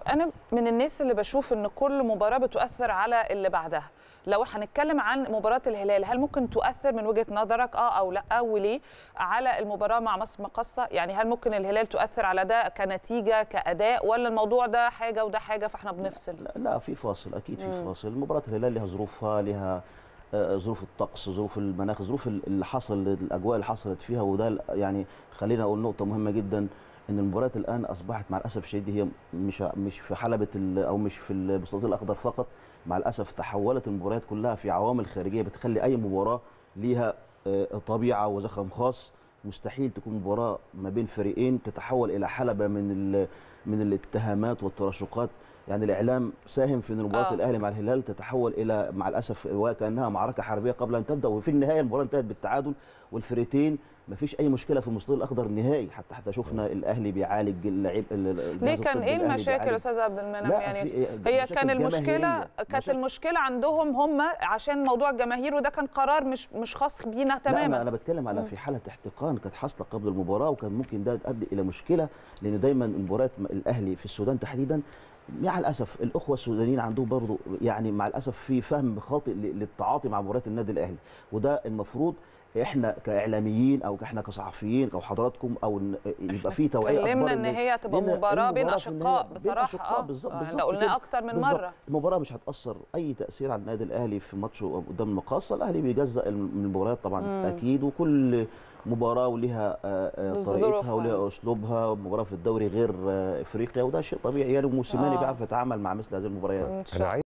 انا من الناس اللي بشوف ان كل مباراه بتؤثر على اللي بعدها لو هنتكلم عن مباراه الهلال هل ممكن تؤثر من وجهه نظرك اه او لا وليه على المباراه مع مصر مقصه يعني هل ممكن الهلال تؤثر على ده كنتيجه كاداء ولا الموضوع ده حاجه وده حاجه فاحنا بنفصل لا, لا في فاصل اكيد في فاصل مباراه الهلال لها ظروفها لها آه، ظروف الطقس ظروف المناخ ظروف اللي حصل الاجواء اللي حصلت فيها وده يعني خلينا اقول نقطه مهمه جدا ان المباريات الان اصبحت مع الاسف الشديد هي مش مش في حلبه او مش في البساط الاخضر فقط مع الاسف تحولت المباريات كلها في عوامل خارجيه بتخلي اي مباراه ليها آه، طبيعه وزخم خاص مستحيل تكون مباراه ما بين فريقين تتحول الى حلبه من من الاتهامات والتراشقات يعني الاعلام ساهم في ان مباراه آه. الاهلي مع الهلال تتحول الى مع الاسف وكانها معركه حربيه قبل ان تبدا وفي النهايه المباراه انتهت بالتعادل والفريقين ما فيش اي مشكله في المستوى الاخضر نهائي حتى حتى شفنا الاهلي بيعالج اللعيب ليه كان ايه المشاكل يا استاذ عبد المنعم يعني هي كان المشكله كانت المشكله عندهم هم عشان موضوع الجماهير وده كان قرار مش مش خاص بينا تماما لا انا بتكلم على في حاله احتقان كانت حاصله قبل المباراه وكان ممكن ده يؤدي الى مشكله لان دايما مباريات الاهلي في السودان تحديدا مع الاسف الاخوه السودانيين عندهم برضه يعني مع الاسف في فهم خاطئ للتعاطي مع مباريات النادي الاهلي وده المفروض احنا كاعلاميين او احنا كصحفيين او حضراتكم او يبقى في توعيه اكبر اتكلمنا ان هي تبقى مباراه بين اشقاء بصراحه اه بالظبط احنا قلنا اكتر من بالزبط. مره المباراه مش هتاثر اي تاثير على النادي الاهلي في ماتشه قدام المقاصه الاهلي بيجزأ من المباريات طبعا مم. اكيد وكل مباراه وليها طريقتها وليها اسلوبها مباراه في الدوري غير افريقيا وده شيء طبيعي يعني موسيماني بيعرف يتعامل مع مثل هذه المباريات